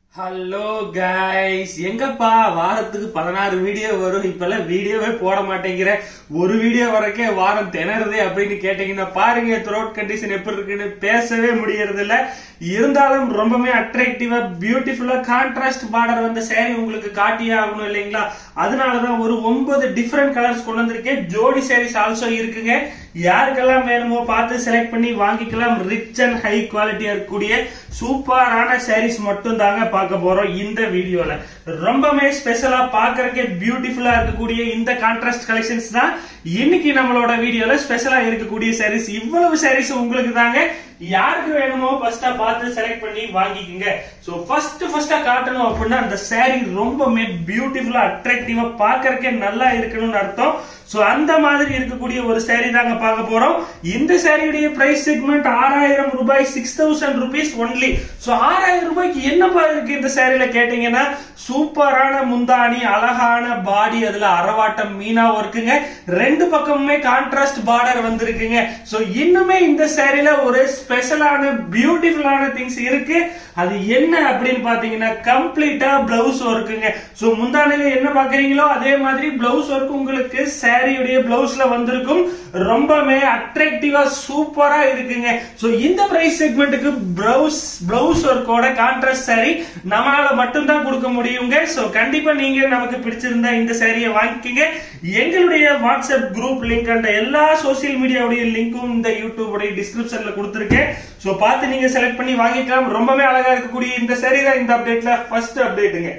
hello guys எங்கப்பா வாரத்துக்கு பதினாறு வீடியோ வரும் இப்பெல்லாம் வீடியோவே போட மாட்டேங்கிற ஒரு வீடியோ வரைக்கும் வாரம் திணறுதே அப்படின்னு கேட்டீங்கன்னா பாருங்க த்ரோட் கண்டிஷன் எப்படி இருக்குன்னு பேசவே முடியறது இல்ல இருந்தாலும் ரொம்பவே அட்ராக்டிவா பியூட்டிஃபுல்லா கான்ட்ராஸ்ட் பார்டர் வந்த சேரீ உங்களுக்கு காட்டியே ஆகணும் இல்லைங்களா அதனாலதான் ஒரு ஒன்பது டிஃப்ரெண்ட் கலர்ஸ் கொண்டு வந்திருக்கேன் ஜோடி சாரீஸ் ஆல்சோ இருக்குங்க யாருக்கெல்லாம் வேணுமோ பார்த்து செலக்ட் பண்ணி வாங்கிக்கலாம் ரிச் அண்ட் ஹை குவாலிட்டியா இருக்கக்கூடிய சூப்பரான சாரீஸ் மட்டும் தாங்க பார்க்க போறோம் இந்த வீடியோல ரொம்பவே ஸ்பெஷலா பாக்குறதுக்கே பியூட்டிஃபுல்லா இருக்கக்கூடிய இந்த கான்ட்ராஸ்ட் கலெக்ஷன்ஸ் தான் இன்னைக்கு நம்மளோட வீடியோல ஸ்பெஷலா இருக்கக்கூடிய சாரீஸ் இவ்வளவு சாரீஸ் உங்களுக்கு தாங்க யாருக்கு வேணுமோ ஃபர்ஸ்டா பார்த்து செலக்ட் பண்ணி வாங்கிக்கோங்க சோ ஃபர்ஸ்ட் ஃபர்ஸ்டா காட்டணும் அப்படின்னா அந்த saree ரொம்பவே பியூட்டிஃபுல்லா அட்ராக்டிவா பாக்குறதுக்கே நல்லா இருக்கணும்னு அர்த்தம் சோ அந்த மாதிரி இருக்கக்கூடிய ஒரு saree தாங்க பார்க்க போறோம் இந்த சாரியுடைய பிரைஸ் செக்மெண்ட் ஆறாயிரம் ரூபாய் six thousand rupees only so ஆறாயிரம் ரூபாய்க்கு என்னப்பா இருக்கு இந்த சாரியில கேட்டீங்கன்னா சூப்பரான முந்தானி அழகான பாடி அதுல அரவாட்டம் மீனா ஒர்க்குங்க ரெண்டு பக்கமுமே கான்ட்ராஸ்ட் பார்டர் வந்திருக்குங்க சோ இன்னுமே இந்த சாரியில ஒரு ஸ்பெஷலான பியூட்டிஃபுல்லான திங்ஸ் இருக்கு அது என்ன அப்படின்னு பாத்தீங்கன்னா கம்ப்ளீட்டா பிளவுஸ் ஒர்க்குங்க சோ முந்தானில என்ன பாக்குறீங்களோ அதே மாதிரி பிளவுஸ் ஒர்க் உங்களுக்கு சாரியுடைய பிளவுஸ்ல வந்திருக்கும் ரொம்பவே அட்ராக்டிவா சூப்பரா இருக்குங்க சோ இந்த பிரைஸ் செக்மெண்ட்டுக்கு பிளவுஸ் பிளவுஸ் ஒர்க்கோட கான்ட்ராஸ்ட் சாரி நம்மளால மட்டும்தான் கொடுக்க முடியுங்க சோ கண்டிப்பா நீங்க நமக்கு பிடிச்சிருந்தா இந்த சாரியை வாங்கிக்கங்க எங்களுடைய வாட்ஸ்அப் குரூப் லிங்க் அண்ட் எல்லா சோசியல் மீடியாவுடைய லிங்க்கும் இந்த யூடியூப் உடைய டிஸ்கிரிப்ஷன்ல கொடுத்துருக்கேன் சோ பார்த்து நீங்க செலக்ட் பண்ணி வாங்கிக்கலாம் ரொம்பவே அழகா இருக்கக்கூடிய இந்த சாரி தான் இந்த அப்டேட்ல ஃபர்ஸ்ட் அப்டேட்டுங்க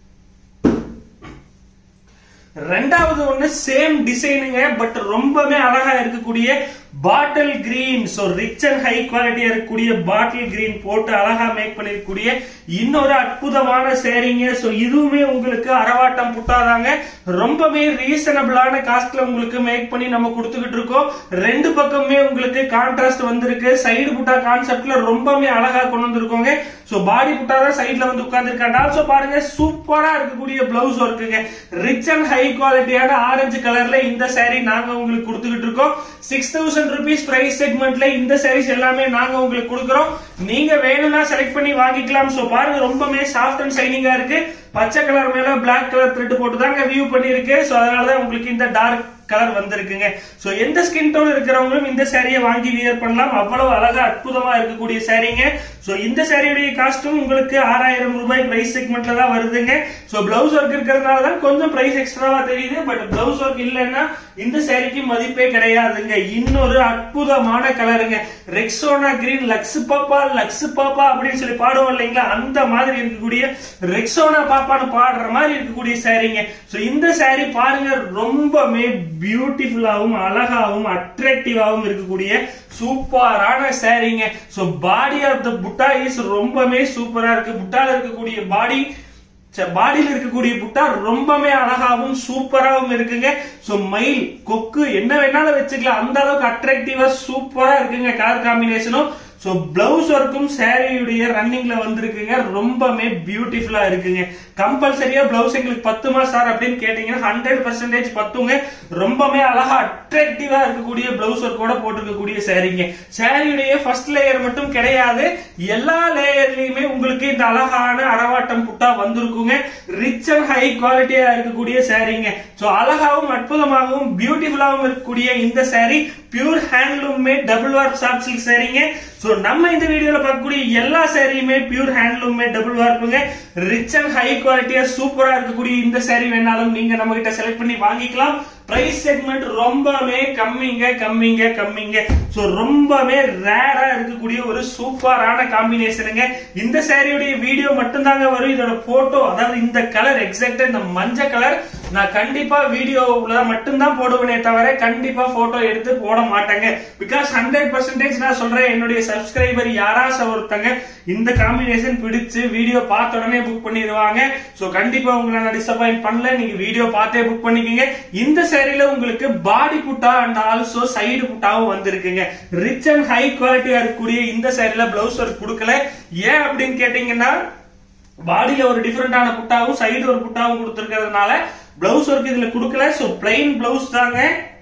ரெண்டாவது ஒண்ணு சேம் டிசைனுங்க பட் ரொம்பவே அழகா இருக்கக்கூடிய bottle green so rich and high குவாலிட்டியா இருக்கக்கூடிய பாட்டில் கிரீன் போட்டு அழகா மேக் பண்ணிருக்கக்கூடிய இன்னொரு அற்புதமான சேரீங்க சோ இதுவுமே உங்களுக்கு அரவாட்டம் புட்டாதாங்க ரொம்பவே ரீசனபிளான காஸ்ட்ல உங்களுக்கு மேக் பண்ணி நம்ம கொடுத்துக்கிட்டு இருக்கோம் ரெண்டு பக்கமே உங்களுக்கு கான்ட்ராஸ்ட் வந்திருக்கு சைடு புட்டா கான்செப்ட்ல ரொம்பவே அழகா கொண்டு வந்திருக்கோங்க சோ பாடி புட்டா தான் சைட்ல வந்து உட்கார்ந்துருக்காங்க ஆல்சோ பாருங்க சூப்பரா இருக்கக்கூடிய பிளவுஸ் ஒர்க்குங்க ரிச் அண்ட் ஹை குவாலிட்டியான ஆரஞ்சு கலர்ல இந்த saree நாங்க உங்களுக்கு கொடுத்துக்கிட்டு இருக்கோம் சிக்ஸ் தௌசண்ட் ருபீஸ் பிரைஸ் செக்மெண்ட்ல இந்த சாரீஸ் எல்லாமே நாங்க உங்களுக்கு கொடுக்குறோம் நீங்க வேணும்னா செலக்ட் பண்ணி வாங்கிக்கலாம் சோ பாருங்க ரொம்பவே சாஃப்ட் அண்ட் ஷைனிங்கா இருக்கு பச்சை கலர் மேல பிளாக் கலர் த்ரெட் போட்டு தாங்க வியூ பண்ணிருக்கு சோ அதனாலதான் உங்களுக்கு இந்த டார்க் கலர் வந்திருக்குங்க சோ எந்த ஸ்கின் டோன் இருக்கிறவங்களும் இந்த சாரியை வாங்கி வியர் பண்ணலாம் அவ்வளவு அழகா அற்புதமா இருக்கக்கூடிய சாரீங்க சோ இந்த சாரியுடைய காஸ்டும் உங்களுக்கு ஆறாயிரம் ரூபாய் பிரைஸ் செக்மெண்ட்ல தான் வருதுங்க சோ பிளவுஸ் ஒர்க் இருக்கிறதுனால தான் கொஞ்சம் பிரைஸ் எக்ஸ்ட்ராவா தெரியுது பட் பிளவுஸ் ஒர்க் இல்லைன்னா இந்த சாரிக்கு மதிப்பே கிடையாதுங்க இன்னொரு அற்புதமான கலருங்க ரெக்ஸோனா கிரீன் லக்ஸ் பாப்பா லக்ஸ் பாப்பா அப்படின்னு சொல்லி பாடுவோம் இல்லைங்களா அந்த மாதிரி இருக்கக்கூடிய ரெக்ஸோனா பாப்பான்னு பாடுற மாதிரி இருக்கக்கூடிய சாரீங்க சோ இந்த சாரி பாருங்க ரொம்பவே பியூட்டிஃபுல்லாவும் அழகாவும் அட்ராக்டிவாவும் இருக்கக்கூடிய சூப்பரான சாரீங்க சோ பாடி ஆஃப் த புட்டா இஸ் ரொம்பவே சூப்பரா இருக்கு புட்டால இருக்கக்கூடிய பாடி பாடியில் இருக்கக்கூடிய புட்டா ரொம்பவே அழகாவும் சூப்பராகவும் இருக்குங்க சோ மயில் கொக்கு என்ன வேணாலும் வச்சுக்கலாம் அந்த அளவுக்கு அட்ராக்டிவா சூப்பரா இருக்குங்க கலர் காம்பினேஷனும் சோ பிளவுஸ் ஒர்க்கும் சாரியுடைய ரன்னிங்ல வந்திருக்குங்க ரொம்பவே பியூட்டிஃபுல்லா இருக்குங்க கம்பல்சரியா பிளவுஸ் எங்களுக்கு பத்துமா சார் அப்படின்னு கேட்டீங்கன்னா ஹண்ட்ரட் பர்சன்டேஜ் பத்துங்க ரொம்பவே அழகா அட்ராக்டிவா இருக்கக்கூடிய பிளவுஸ் ஒர்க்கோட போட்டிருக்கக்கூடிய சாரிங்க சாரியுடைய ஃபர்ஸ்ட் லேயர் மட்டும் கிடையாது எல்லா லேயர்லயுமே உங்களுக்கு இந்த அழகான அரவாட்டம் புட்டா வந்திருக்குங்க ரிச் அண்ட் ஹை குவாலிட்டியா இருக்கக்கூடிய சாரிங்க சோ அழகாவும் அற்புதமாகவும் பியூட்டிஃபுல்லாகவும் இருக்கக்கூடிய இந்த sari pure handloom made double warp soft silk சாரிங்க சோ நம்ம இந்த வீடியோல பார்க்கக்கூடிய எல்லா சாரியுமே பியூர் ஹேண்ட்லூம் மேட் டபுள் வார்ப்புங்க ரிச் அண்ட் ஹை குவாலிட்டியா சூப்பரா இருக்கக்கூடிய இந்த சாரி வேணாலும் நீங்க நம்ம கிட்ட செலக்ட் பண்ணி வாங்கிக்கலாம் பிரைஸ் செக்மெண்ட் ரொம்பவே கம்மிங்க கம்மிங்க கம்மிங்க சோ ரொம்பவே ரேரா இருக்கக்கூடிய ஒரு சூப்பரான காம்பினேஷனுங்க இந்த சாரியுடைய வீடியோ மட்டும்தாங்க வரும் இதோட போட்டோ அதாவது இந்த கலர் எக்ஸாக்டா இந்த மஞ்சள் கலர் நான் கண்டிப்பா வீடியோல மட்டும்தான் போடுவேனே தவிர கண்டிப்பா போட்டோ எடுத்து போட மாட்டேங்க பிகாஸ் ஹண்ட்ரட் பர்சன்டேஜ் நான் சொல்றேன் என்னுடைய சப்ஸ்கிரைபர் யாராச்சும் ஒருத்தங்க இந்த காம்பினேஷன் பிடிச்சு வீடியோ பார்த்த உடனே புக் பண்ணிடுவாங்க சோ கண்டிப்பா உங்களை நான் டிசப்பாயிண்ட் பண்ணல நீங்க வீடியோ பார்த்தே புக் பண்ணிக்கோங்க இந்த சேரீல உங்களுக்கு பாடி புட்டா அண்ட் ஆல்சோ சைடு புட்டாவும் வந்திருக்குங்க ரிச் அண்ட் ஹை குவாலிட்டியா இருக்கக்கூடிய இந்த சேரீல பிளவுஸ் ஒர்க் கொடுக்கல ஏன் அப்படின்னு கேட்டீங்கன்னா பாடியில ஒரு டிஃபரெண்டான புட்டாவும் சைடு ஒரு புட்டாவும் கொடுத்திருக்கிறதுனால பிளவுஸ் ஒர்க் இதுல கொடுக்கல சோ பிளைன் பிளவுஸ் தாங்க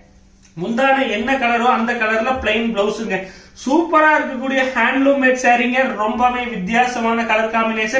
முந்தான என்ன கலரோ அந்த கலர்ல பிளைன் பிளவுஸுங்க சூப்பரா இருக்கக்கூடிய ஹேண்ட்லூம் மேட் சாரீங்க ரொம்பவே வித்தியாசமான கலர் காம்பினேஷன்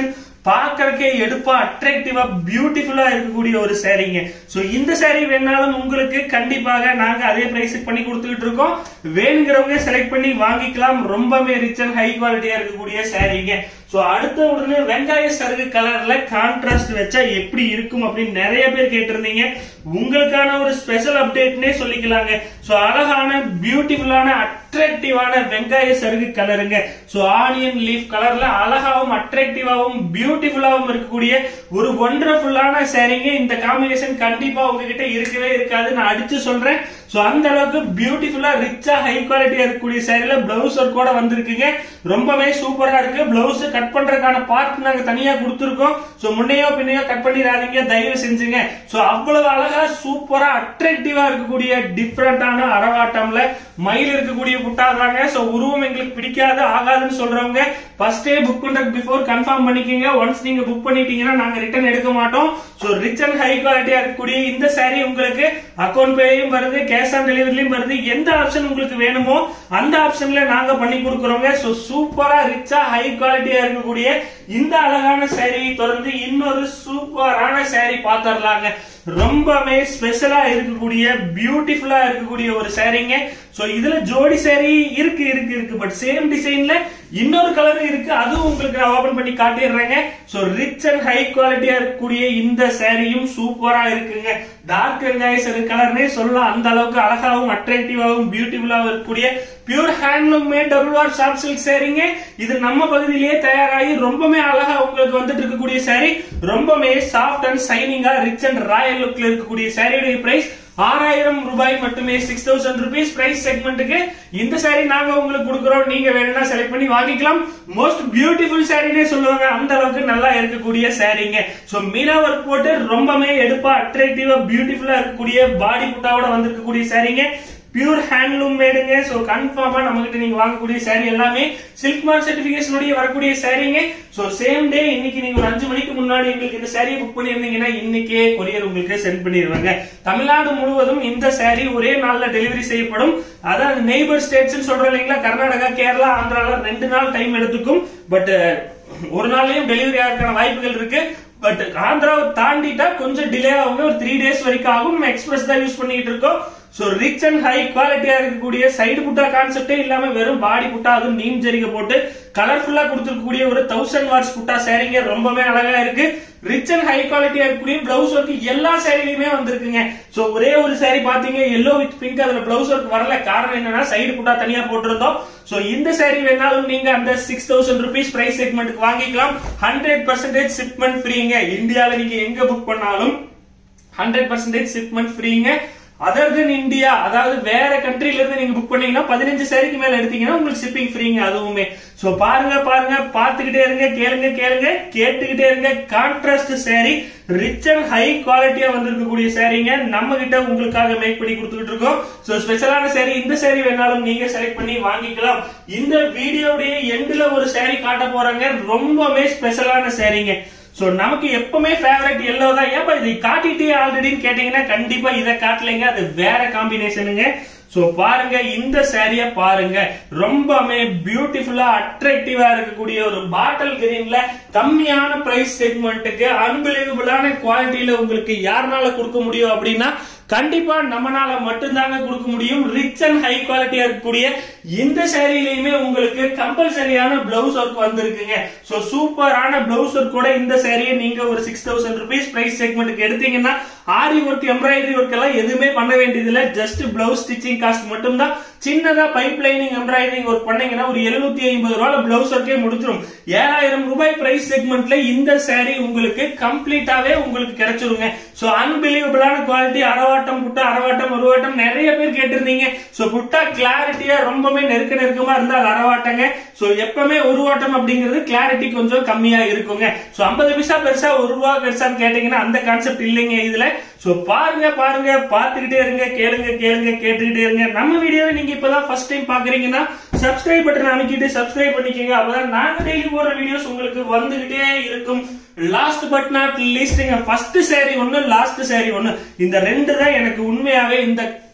பார்க்கறக்கே எடுப்பா அட்ராக்டிவா பியூட்டிஃபுல்லா இருக்கக்கூடிய ஒரு சாரீங்க சோ இந்த சாரீ வேணாலும் உங்களுக்கு கண்டிப்பாக நாங்க அதே பிரைஸுக்கு பண்ணி கொடுத்துக்கிட்டு இருக்கோம் வேணுங்கிறவங்க செலக்ட் பண்ணி வாங்கிக்கலாம் ரொம்பவே ரிச் அண்ட் ஹை குவாலிட்டியா இருக்கக்கூடிய சாரீங்க சோ அடுத்த உடனே வெங்காய சருகு கலர்ல கான்ட்ராஸ்ட் வச்சா எப்படி இருக்கும் அப்படின்னு நிறைய பேர் கேட்டிருந்தீங்க உங்களுக்கான ஒரு ஸ்பெஷல் அப்டேட்னே சொல்லிக்கலாங்க சோ அழகான பியூட்டிஃபுல்லான அட்ராக்டிவான வெங்காய சருகு கலருங்க சோ ஆனியன் லீஃப் கலர்ல அழகாவும் அட்ராக்டிவாவும் பியூட்டிஃபுல்லாவும் இருக்கக்கூடிய ஒரு ஒண்டர்ஃபுல்லான சாரீங்க இந்த காம்பினேஷன் கண்டிப்பா உங்ககிட்ட இருக்கவே இருக்காது நான் அடிச்சு சொல்றேன் சோ அந்த அளவுக்கு பியூட்டிஃபுல்லா ரிச்சா ஹை குவாலிட்டியா இருக்கக்கூடிய சாரில பிளவுஸ் ஒர்க் கூட வந்திருக்குங்க ரொம்பவே சூப்பரா இருக்கு பிளவுஸ் கட் பண்றதுக்கான பார்ட் நாங்க தனியா கொடுத்துருக்கோம் சோ முன்னையோ பின்னையோ கட் பண்ணிடாதீங்க தயவு செஞ்சுங்க சோ அவ்வளவு அழகா சூப்பரா அட்ராக்டிவா இருக்கக்கூடிய டிஃப்ரெண்டான அரவாட்டம்ல மயில் இருக்கக்கூடிய புட்டாதாங்க சோ உருவம் எங்களுக்கு பிடிக்காது ஆகாதுன்னு சொல்றவங்க ஃபர்ஸ்டே புக் பண்றதுக்கு பிஃபோர் கன்ஃபார்ம் பண்ணிக்கோங்க ஒன்ஸ் நீங்க புக் பண்ணிட்டீங்கன்னா நாங்க ரிட்டர்ன் எடுக்க மாட்டோம் சோ ரிச் அண்ட் ஹை குவாலிட்டியா இருக்கக்கூடிய இந்த சாரி உங்களுக்கு அக்கௌண்ட் பேலையும் வருது கேஷ் ஆன் டெலிவரிலையும் வருது எந்த ஆப்ஷன் உங்களுக்கு வேணுமோ அந்த ஆப்ஷன்ல நாங்க பண்ணி கொடுக்குறோங்க சோ சூப்பரா ரிச்சா ஹை குவாலிட்டியா இருக்கக்கூடிய இந்த அழகான சாரி தொடர்ந்து இன்னொரு சூப்பரான சாரி பாத்திரலாங்க ரொம்பவே ஸ்பெஷலா இருக்கக்கூடிய பியூட்டிஃபுல்லா இருக்கக்கூடிய ஒரு சாரீங்க சோ இதுல ஜோடி சாரி இருக்கு இருக்கு இருக்கு பட் சேம் டிசைன்ல இன்னொரு கலர் இருக்கு அதுவும் உங்களுக்கு நான் ஓபன் பண்ணி காட்டிடுறேங்க சோ ரிச் அண்ட் ஹை குவாலிட்டியா இருக்கக்கூடிய இந்த சாரியும் சூப்பரா இருக்குங்க டார்க் வெங்காய சரி கலர்னே சொல்லலாம் அந்த அளவுக்கு அழகாவும் அட்ராக்டிவாவும் பியூட்டிஃபுல்லாவும் இருக்கக்கூடிய pure handloom made double warp soft silk சாரீங்க இது நம்ம பகுதியிலேயே தயாராகி ரொம்பவே அழகா உங்களுக்கு வந்துட்டு இருக்கக்கூடிய சாரி ரொம்பவே சாஃப்ட் அண்ட் சைனிங்கா ரிச் அண்ட் ராயல் லுக்ல இருக்கக்கூடிய சாரியுடைய பிரைஸ் ஆறாயிரம் ரூபாய் மட்டுமே சிக்ஸ் தௌசண்ட் ருபீஸ் பிரைஸ் செக்மெண்ட்டுக்கு இந்த சாரி நாங்க உங்களுக்கு கொடுக்குறோம் நீங்க வேணும்னா செலக்ட் பண்ணி வாங்கிக்கலாம் மோஸ்ட் பியூட்டிஃபுல் சாரினே சொல்லுவாங்க அந்த அளவுக்கு நல்லா இருக்கக்கூடிய சாரீங்க சோ மீனா ஒர்க் போட்டு ரொம்பவே எடுப்பா அட்ராக்டிவா பியூட்டிஃபுல்லா இருக்கக்கூடிய பாடி புட்டாவோட வந்திருக்கக்கூடிய சாரீங்க பியூர் ஹேண்ட்லூம் மேடுங்க சோ கன்ஃபார்மா நம்ம கிட்ட நீங்க வாங்கக்கூடிய சாரி எல்லாமே சில்க் மார்க் சர்டிபிகேஷனுடைய வரக்கூடிய சாரீங்க சோ சேம் டே இன்னைக்கு நீங்க ஒரு அஞ்சு மணிக்கு முன்னாடி எங்களுக்கு இந்த சாரியை புக் பண்ணிருந்தீங்கன்னா இன்னைக்கே கொரியர் உங்களுக்கு சென்ட் பண்ணிடுவாங்க தமிழ்நாடு முழுவதும் இந்த சாரி ஒரே நாள்ல டெலிவரி செய்யப்படும் அதான் நெய்பர் ஸ்டேட்ஸ் சொல்றோம் இல்லைங்களா கர்நாடகா கேரளா ஆந்திரால ரெண்டு நாள் டைம் எடுத்துக்கும் பட் ஒரு நாள்லயும் டெலிவரி ஆகிறதுக்கான வாய்ப்புகள் இருக்கு பட் ஆந்திராவை தாண்டிட்டா கொஞ்சம் டிலே ஆகுங்க ஒரு த்ரீ டேஸ் வரைக்கும் ஆகும் நம்ம எக்ஸ்பிரஸ் தான் யூஸ் பண்ணிட்டு இருக்கோம் சோ ரிச் அண்ட் ஹை குவாலிட்டியா இருக்கக்கூடிய சைடு புட்டா கான்செப்டே இல்லாம வெறும் பாடி புட்டா அதுவும் நீம் ஜரிகை போட்டு கலர்ஃபுல்லா கொடுத்துருக்கக்கூடிய ஒரு தௌசண்ட் வாட்ஸ் புட்டா சாரீங்க ரொம்பவே அழகா இருக்கு ரிச் அண்ட் ஹை குவாலிட்டியா இருக்கக்கூடிய பிளவுஸ் ஒர்க் எல்லா சாரிலையுமே வந்திருக்குங்க சோ ஒரே ஒரு சாரி பாத்தீங்க எல்லோ வித் பிங்க் அதுல பிளவுஸ் ஒர்க் வரல காரணம் என்னன்னா சைடு புட்டா தனியா போட்டிருந்தோம் சோ இந்த சாரி வேணாலும் நீங்க அந்த சிக்ஸ் தௌசண்ட் ருபீஸ் பிரைஸ் செக்மெண்ட்டுக்கு வாங்கிக்கலாம் ஹண்ட்ரட் பர்சன்டேஜ் ஷிப்மெண்ட் ஃப்ரீங்க இந்தியால நீங்க எங்க புக் பண்ணாலும் ஹண்ட்ரட் பர்சன்டேஜ் ஷிப்மெண்ட் ஃப்ரீங்க அதர் தென் இந்தியா அதாவது வேற கண்ட்ரில இருந்து நீங்க புக் பண்ணீங்கன்னா பதினஞ்சு சாரிக்கு மேல எடுத்தீங்கன்னா உங்களுக்கு ஷிப்பிங் ஃப்ரீங்க அதுவுமே சோ பாருங்க பாருங்க பாத்துக்கிட்டே இருங்க கேளுங்க கேளுங்க கேட்டுக்கிட்டே இருங்க contrast sari rich and high குவாலிட்டியா வந்திருக்கக்கூடிய சாரீங்க நம்ம கிட்ட உங்களுக்காக மேக் பண்ணி கொடுத்துக்கிட்டு இருக்கோம் சோ ஸ்பெஷலான சாரி இந்த சாரி வேணாலும் நீங்க செலக்ட் பண்ணி வாங்கிக்கலாம் இந்த வீடியோடைய எண்ட்ல ஒரு சாரி காட்ட போறாங்க ரொம்பவே ஸ்பெஷலான சாரீங்க சோ நமக்கு எப்பவுமே ஃபேவரட் எல்லோ தான் ஏப்பா இது காட்டிட்டே ஆல்ரெடின்னு கேட்டீங்கன்னா கண்டிப்பா இதை காட்டலைங்க அது வேற காம்பினேஷனுங்க சோ பாருங்க இந்த சாரிய பாருங்க ரொம்பவே பியூட்டிஃபுல்லா அட்ராக்டிவா இருக்கக்கூடிய ஒரு பாட்டில் கிரீன்ல கம்மியான பிரைஸ் செக்மெண்ட்டுக்கு அன்பிலீவபிளான குவாலிட்டியில உங்களுக்கு யாருனால கொடுக்க முடியும் அப்படின்னா கண்டிப்பா நம்மனால மட்டும்தாங்க கொடுக்க முடியும் ரிச் அண்ட் ஹை குவாலிட்டியா இருக்கக்கூடிய இந்த சேரீலையுமே உங்களுக்கு கம்பல்சரியான பிளவுஸ் ஒர்க் வந்திருக்குங்க சோ சூப்பரான பிளவுஸ் ஒர்க் கூட இந்த சேரீயை நீங்க ஒரு சிக்ஸ் தௌசண்ட் ருபீஸ் பிரைஸ் செக்மெண்ட்டுக்கு எடுத்தீங்கன்னா ஆரி ஒர்க் எம்ப்ராய்டரி ஒர்க் எல்லாம் எதுவுமே பண்ண வேண்டியது இல்ல ஜஸ்ட் பிளவுஸ் ஸ்டிச்சிங் காஸ்ட் மட்டும்தான் சின்னதா பைப் லைனிங் எம்ப்ராய்டரிங் ஒர்க் பண்ணீங்கன்னா ஒரு எழுநூத்தி ஐம்பது ரூபாய் பிளவுஸ் ஒர்க்கே முடிச்சிடும் ஏழாயிரம் ரூபாய் பிரைஸ் செக்மெண்ட்ல இந்த சாரி உங்களுக்கு கம்ப்ளீட்டாவே உங்களுக்கு கிடைச்சிருங்க சோ அன்பிலீவபிளான குவாலிட்டி அரவாட்டம் புட்டா அரவாட்டம் ஒருவாட்டம் நிறைய பேர் கேட்டிருந்தீங்க சோ புட்டா கிளாரிட்டியா ரொம்பவே நெருக்க நெருக்கமா இருந்தா அது அரவாட்டங்க சோ எப்பவுமே உருவாட்டம் அப்படிங்கிறது கிளாரிட்டி கொஞ்சம் கம்மியா இருக்குங்க சோ ஐம்பது பைசா பெருசா ஒரு ரூபா பெருசான்னு கேட்டீங்கன்னா அந்த கான்செப்ட் இல்லைங்க இதுல சோ பாருங்க பாருங்க பாத்துக்கிட்டே இருங்க கேளுங்க கேளுங்க கேட்டுக்கிட்டே இருங்க நம்ம வீடியோவை நீங்க இப்பதான் ஃபர்ஸ்ட் டைம் பாக்குறீங்கன்னா சப்ஸ்கிரைப் பட்டன் அமைக்கிட்டு சப்ஸ்கிரைப் பண்ணிக்கோங்க அப்பதான் நாங்க டெய்லி போடுற வீடியோஸ் உங்களுக்கு வந்துகிட்டே இருக்கும் லாஸ்ட் பட் நாட் லீஸ்ட்ங்க ஃபர்ஸ்ட் சாரி ஒண்ணு லாஸ்ட் சாரி ஒண்ணு இந்த ரெண்டு தான் எனக்கு உண்மையாவே இந்த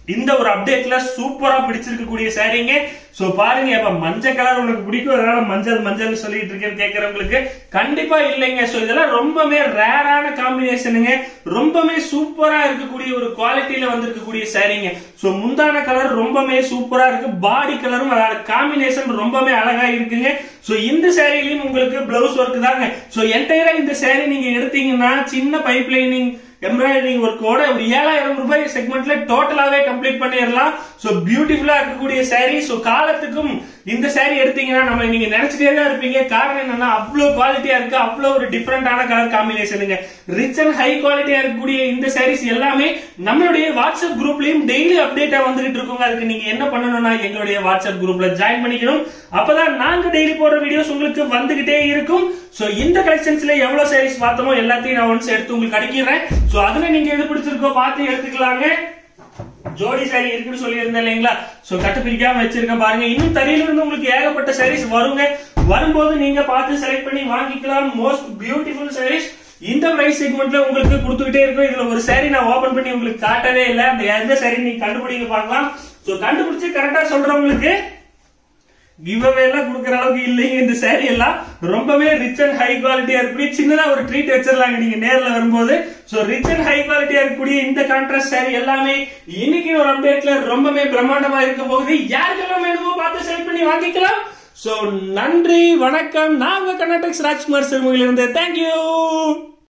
இந்த ஒரு அப்டேட்ல சூப்பரா பிடிச்சிருக்கக்கூடிய சாரீங்க சோ பாருங்க இப்ப மஞ்சள் கலர் உனக்கு பிடிக்கும் அதனால மஞ்சள் மஞ்சள் சொல்லிட்டு இருக்கேன்னு கேக்குறவங்களுக்கு கண்டிப்பா இல்லைங்க சோ இதெல்லாம் ரொம்பவே ரேரான காம்பினேஷனுங்க ரொம்பவே சூப்பரா இருக்கக்கூடிய ஒரு குவாலிட்டியில வந்திருக்கக்கூடிய சாரீங்க சோ முந்தான கலர் ரொம்பவே சூப்பரா இருக்கு பாடி கலரும் அதோட காம்பினேஷன் ரொம்பவே அழகா இருக்குங்க சோ இந்த சாரிலையும் உங்களுக்கு பிளவுஸ் ஒர்க் தாங்க சோ என்டையரா இந்த சாரி நீங்க எடுத்தீங்கன்னா சின்ன பைப் லைனிங் எம்ப்ராய்டரிங் ஒர்க்கோட ஒரு ஏழாயிரம் ரூபாய் செக்மெண்ட்ல டோட்டலாவே கம்ப்ளீட் பண்ணிடலாம் சோ பியூட்டிஃபுல்லா இருக்கக்கூடிய சாரி சோ காலத்துக்கும் இந்த சாரி எடுத்தீங்கன்னா நம்ம நீங்க நினைச்சிட்டே தான் இருப்பீங்க காரணம் என்னன்னா அவ்வளவு குவாலிட்டியா இருக்கு அவ்வளவு ஒரு டிஃபரெண்டான கலர் காம்பினேஷனுங்க ரிச் அண்ட் ஹை குவாலிட்டியா இருக்கக்கூடிய இந்த சாரீஸ் எல்லாமே நம்மளுடைய வாட்ஸ்அப் குரூப்லயும் டெய்லி அப்டேட்டா வந்துகிட்டு இருக்குங்க அதுக்கு நீங்க என்ன பண்ணணும்னா எங்களுடைய வாட்ஸ்அப் குரூப்ல ஜாயின் பண்ணிக்கணும் அப்பதான் நாங்க டெய்லி போடுற வீடியோஸ் உங்களுக்கு வந்துகிட்டே இருக்கும் சோ இந்த கலெக்ஷன்ஸ்ல எவ்வளவு சாரீஸ் பார்த்தோமோ எல்லாத்தையும் நான் ஒன்ஸ் எடுத்து உங்களுக்கு அடிக்கிறேன் சோ அதுல நீங்க எது பிடிச்சிருக்கோ பார்த்து எடுத்துக்கலாங்க ஜோடி சாரி இருக்குன்னு சொல்லி இருந்தேன் இல்லைங்களா சோ கட்டு பிரிக்காம வச்சிருக்கேன் பாருங்க இன்னும் தறியில இருந்து உங்களுக்கு ஏகப்பட்ட சாரீஸ் வருங்க வரும்போது நீங்க பார்த்து செலக்ட் பண்ணி வாங்கிக்கலாம் மோஸ்ட் பியூட்டிஃபுல் சாரீஸ் இந்த பிரைஸ் செக்மெண்ட்ல உங்களுக்கு கொடுத்துக்கிட்டே இருக்கும் இதுல ஒரு சாரி நான் ஓபன் பண்ணி உங்களுக்கு காட்டவே இல்லை அந்த எந்த சாரி நீங்க கண்டுபிடிங்க பார்க்கலாம் சோ கண்டுபிடிச்சு கரெக்டா சொல்றவங்களுக்கு கிவ் எல்லாம் கொடுக்குற அளவுக்கு இல்லைங்க இந்த சாரி எல்லாம் ரொம்பவே ரிச் அண்ட் ஹை குவாலிட்டியா இருக்கக்கூடிய சின்னதா ஒரு ட்ரீட் வச்சிடலாங்க நீங்க நேர்ல வரும்போது சோ ரிச் அண்ட் ஹை குவாலிட்டியா இருக்கக்கூடிய இந்த கான்ட்ராஸ்ட் சாரி எல்லாமே இன்னைக்கு ஒரு அப்டேட்ல ரொம்பவே பிரம்மாண்டமா இருக்க போகுது யாருக்கெல்லாம் வேணுமோ பார்த்து செலக்ட் பண்ணி வாங்கிக்கலாம் சோ நன்றி வணக்கம் நான் உங்க கர்நாடக்ஸ் ராஜ்குமார் சிறுமுகையிலிருந்து தேங்க்யூ